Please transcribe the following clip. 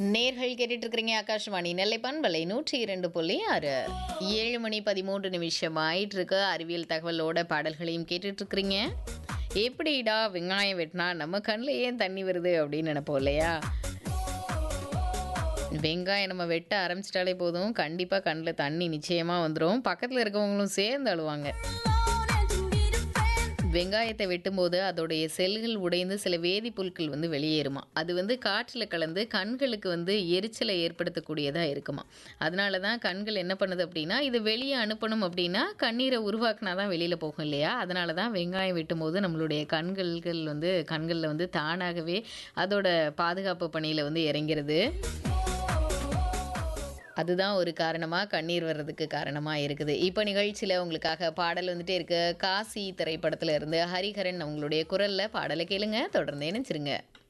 நேர்கள் கேட்டுட்டு இருக்கிறீங்க ஆகாஷ்வாணி நெல்லை பண்பலை நூற்றி இரண்டு புள்ளி ஆறு ஏழு மணி பதிமூன்று நிமிஷம் ஆயிட்டு இருக்கு அறிவியல் தகவலோட பாடல்களையும் கேட்டுட்டு இருக்கிறீங்க எப்படிடா வெங்காயம் வெட்டினா நம்ம கண்ணில் ஏன் தண்ணி வருது அப்படின்னு நினைப்போம் இல்லையா வெங்காயம் நம்ம வெட்ட ஆரம்பிச்சிட்டாலே போதும் கண்டிப்பாக கண்ணில் தண்ணி நிச்சயமாக வந்துடும் பக்கத்தில் இருக்கவங்களும் சேர்ந்து அழுவாங்க வெங்காயத்தை வெட்டும்போது அதோடைய செல்கள் உடைந்து சில வேதிப்பொருட்கள் வந்து வெளியேறுமா அது வந்து காற்றில் கலந்து கண்களுக்கு வந்து எரிச்சலை ஏற்படுத்தக்கூடியதாக இருக்குமா அதனால தான் கண்கள் என்ன பண்ணுது அப்படின்னா இது வெளியே அனுப்பணும் அப்படின்னா கண்ணீரை உருவாக்குனா தான் வெளியில் போகும் இல்லையா அதனால தான் வெங்காயம் வெட்டும்போது நம்மளுடைய கண்கள்கள் வந்து கண்களில் வந்து தானாகவே அதோட பாதுகாப்பு பணியில் வந்து இறங்கிறது அதுதான் ஒரு காரணமாக கண்ணீர் வர்றதுக்கு காரணமாக இருக்குது இப்போ நிகழ்ச்சியில் உங்களுக்காக பாடல் வந்துட்டே இருக்கு காசி திரைப்படத்துல இருந்து ஹரிஹரன் அவங்களுடைய குரலில் பாடலை கேளுங்க தொடர்ந்து நினைச்சிருங்க